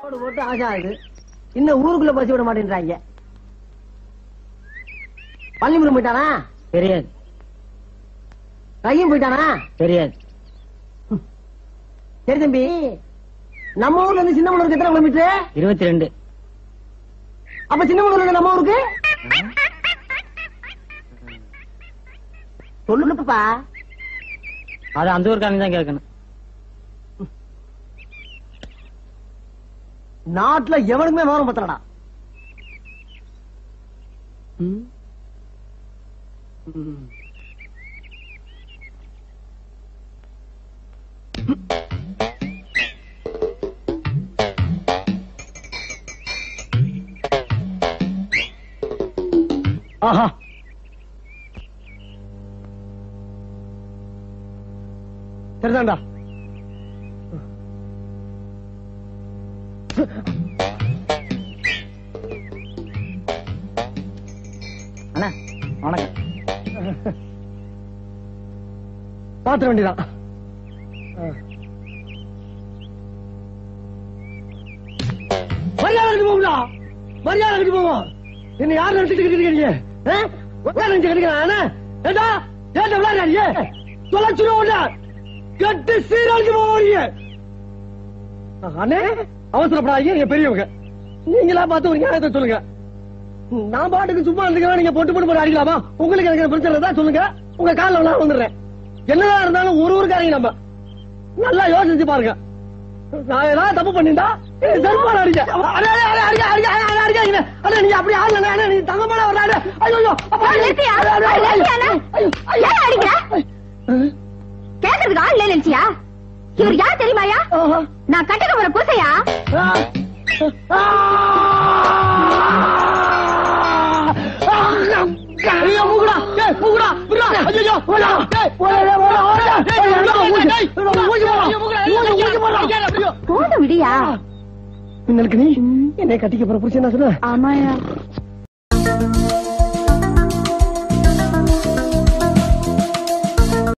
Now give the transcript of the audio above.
போட்டு போட்டு ஆசாது இன்னும் ஊருக்குள்ள பசி விட மாட்டேன்றாங்க பள்ளிமுறை போயிட்டானா தெரியாது கையும் போயிட்டானா தெரியாது சரி தம்பி நம்ம ஊர்ல இருந்து சின்னமனூருக்கு எத்தனை கிலோமீட்டர் இருபத்தி ரெண்டு அப்ப சின்னமனூர்ல இருந்து நம்ம ஊருக்கு சொல்லுப்பா அது அந்த ஊருக்காரங்க தான் கேட்கணும் நாட்டுல எவனுக்குமே விவரம் பத்தலடா ம். ம். ஆஹா சரிதான்டா அண்ணா வணக்கம் பாத்திர வேண்டியதான் மரியாதை கட்டி போகுதா மரியாதை கட்டி போவோம் என்ன யார் நினைச்சிட்டு இருக்கிறீங்க நினைச்சு கிடைக்கிறான் ஏண்டா ஏண்டா விளையாடுறீங்க தொலைச்சிருவோம் கட்டு சீரழிச்சு போவீங்க அண்ணே அவசரப்படாதீங்க நீங்க பெரியவங்க நீங்களா பார்த்து ஒரு நியாயத்தை சொல்லுங்க நான் பாட்டுக்கு சும்மா இருந்துக்கிறேன் நீங்க பொட்டு பொட்டு போட்டு அடிக்கலாமா உங்களுக்கு எனக்கு பிரச்சனை இருந்தா சொல்லுங்க உங்க காலில் நான் வந்துடுறேன் என்னதான் இருந்தாலும் ஒரு ஊருக்காரங்க நம்ம நல்லா யோசிச்சு பாருங்க நான் ஏதாவது தப்பு பண்ணிட்டா செருப்பால அடிக்க அடே, அடே, அடே, அடிக்க, அடிக்க, அடே, அடே, அடிக்காதீங்க. அடே, நீங்க அப்படி ஆளுங்க அடே, நீ தங்கமான ஒரு ஆளு. ஐயோ, ஐயோ, அப்பா, ஐயோ, நிறுத்தியா? அடே, அடே, அடே, நிறுத்தியாண்ணா? ஐயோ, ஐயோ. ஏன் அடிக்கிற? கேக்குறதுக்கு ஆள் இல்ல நினைச்சியா இவர் யார் தெரியுமாயா ஆஹா. நான் கட்டுக்க போற பூசையா ஆ. ஆ. ஐயோ, மூக்குடா. ஏய், மூக்குடா. விட்றா. ஐயையோ, ஓடா. ஏய், ஓடா, ஏய், ஓடா, ஓடா. ஏய், விட்றா, ஊசி. விட்றா, ஊசி போடா. ஊசி, ஊசி போடா. போதும் விடியா மின்னலுக்கு நீ என்னை கட்டிக்க போற புருஷன் என்ன சொல்ல ஆமாயா